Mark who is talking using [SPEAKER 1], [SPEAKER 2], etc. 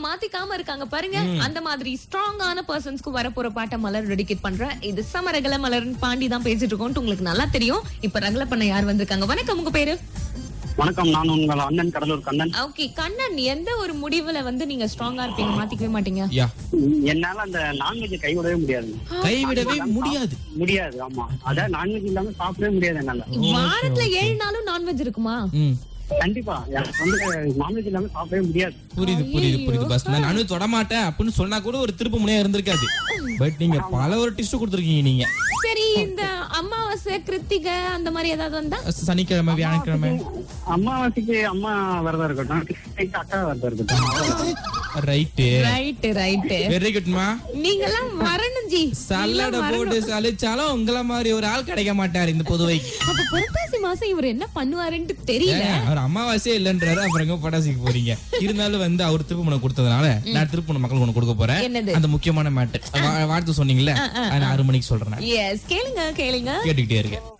[SPEAKER 1] மாத்திக்காம இருக்காங்க பாருங்க அந்த மாதிரி ஸ்ட்ராங்கான பர்சன்ஸ்க்கு வரப்போற பாட்டை மலர் டெடிகேட் பண்ற இது சமரகல மலர்னு பாண்டி தான் பேசிட்டு இருக்கோம் உங்களுக்கு நல்லா தெரியும் இப்ப ரகல பண்ண யார் வந்திருக்காங்க வணக்கம் உங்க பேரு
[SPEAKER 2] வணக்கம் நான் உங்கள் அண்ணன் கடலூர் கண்ணன்
[SPEAKER 1] ஓகே கண்ணன் எந்த ஒரு முடிவுல வந்து நீங்க ஸ்ட்ராங்கா இருப்பீங்க மாத்திக்கவே மாட்டீங்க
[SPEAKER 3] யா
[SPEAKER 2] என்னால அந்த நான்வெஜ் கைவிடவே முடியாது
[SPEAKER 3] கைவிடவே முடியாது
[SPEAKER 2] முடியாது ஆமா அதான் நான்வெஜ் இல்லாம சாப்பிடவே முடியாது என்னால
[SPEAKER 1] வாரத்துல ஏழு நாளும் நான்வெஜ் இருக்குமா
[SPEAKER 3] ம்
[SPEAKER 2] கண்டிப்பா எனக்கு வந்து நான்வெஜ் இல்லாம சாப்பிடவே முடியாது
[SPEAKER 3] புரியுது புரியுது புரியுது பஸ் நான் நானும் தொட மாட்டேன் அப்படின்னு சொன்னா கூட ஒரு திருப்பு முனையா இருந்திருக்காது பட் நீங்க பல ஒரு டிஸ்ட் கொடுத்துருக்கீங்க நீங்க
[SPEAKER 1] சரி இந்த அமாவாசை கிருத்திகை அந்த மாதிரி ஏதாவது வந்தா
[SPEAKER 3] சனிக்கிழமை வியாழக்கிழமை
[SPEAKER 2] அம்மாவாசைக்கு அம்மா விரதம் இருக்கட்டும் கிருஷ்ணகிரிக்கு அக்கா விரதம் இருக்கட்டும்
[SPEAKER 3] ரைட்டு
[SPEAKER 1] ரைட் ரைட்
[SPEAKER 3] வெரி குட்மா
[SPEAKER 1] நீங்க எல்லாம் வரணும் ஜி
[SPEAKER 3] சல்லடை போட்டு சலிச்சாலும் உங்கள மாதிரி ஒரு ஆள் கிடைக்க மாட்டாரு இந்த புதுவைக்கு
[SPEAKER 1] அப்ப புரட்டாசி மாசம் இவர் என்ன பண்ணுவாருன்ட்டு தெரியல
[SPEAKER 3] ஏங்க, அவர் அம்மாவாசையே இல்லன்றாரு அப்புறம் எங்க பட்டாசிக்கு போறீங்க இருந்தாலும் வந்து அவர் திருப்பணம் கொடுத்ததுனால நான் திருப்பணம் மக்களுக்கு ஒண்ணு கொடுக்க போறேன்
[SPEAKER 1] என்னது?
[SPEAKER 3] அந்த முக்கியமான மேட்டர் வாழ்த்து சொன்னீங்கல்ல அதை நான் ஆறு மணிக்கு சொல்றேன் நான்.
[SPEAKER 1] எஸ் கேளுங்க கேளுங்க
[SPEAKER 3] கேட்டுக்கிட்டே இருக்கேன்